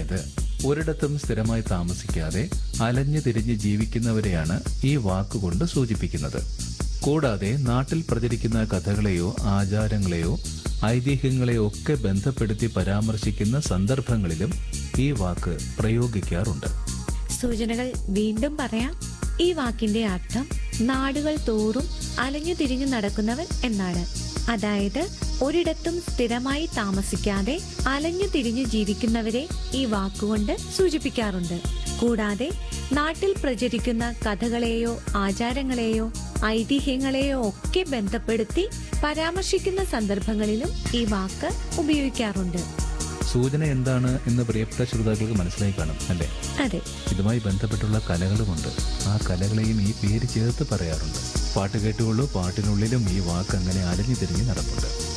അതായത് ഒരിടത്തും സ്ഥിരമായി താമസിക്കാതെ അലഞ്ഞു തിരിഞ്ഞ് ജീവിക്കുന്നവരെയാണ് ഈ വാക്കുകൊണ്ട് സൂചിപ്പിക്കുന്നത് കൂടാതെ നാട്ടിൽ പ്രചരിക്കുന്ന കഥകളെയോ ആചാരങ്ങളെയോ ഐതിഹ്യങ്ങളെയോ ഒക്കെ ബന്ധപ്പെടുത്തി പരാമർശിക്കുന്ന സന്ദർഭങ്ങളിലും ഈ വാക്ക് പ്രയോഗിക്കാറുണ്ട് സൂചനകൾ വീണ്ടും പറയാം ഈ വാക്കിന്റെ അർത്ഥം നാടുകൾ തോറും അലഞ്ഞു തിരിഞ്ഞു നടക്കുന്നവൻ എന്നാണ് അതായത് ഒരിടത്തും സ്ഥിരമായി താമസിക്കാതെ അലഞ്ഞു തിരിഞ്ഞു ജീവിക്കുന്നവരെ ഈ വാക്കുകൊണ്ട് സൂചിപ്പിക്കാറുണ്ട് കൂടാതെ നാട്ടിൽ പ്രചരിക്കുന്ന കഥകളെയോ ആചാരങ്ങളെയോ ഐതിഹ്യങ്ങളെയോ ഒക്കെ ബന്ധപ്പെടുത്തി പരാമർശിക്കുന്ന സന്ദർഭങ്ങളിലും ഈ വാക്ക് ഉപയോഗിക്കാറുണ്ട് സൂചന എന്താണ് എന്ന് പ്രിയപ്പെട്ട ശ്രോതാക്കൾക്ക് മനസ്സിലായി കാണും അല്ലേ അതെ ഇതുമായി ബന്ധപ്പെട്ടുള്ള കലകളുമുണ്ട് ആ കലകളെയും ഈ പേര് ചേർത്ത് പറയാറുണ്ട് പാട്ട് കേട്ടുകൊള്ളൂ പാട്ടിനുള്ളിലും ഈ വാക്ക് അങ്ങനെ അലഞ്ഞു തിരിഞ്ഞ് നടപ്പുണ്ട്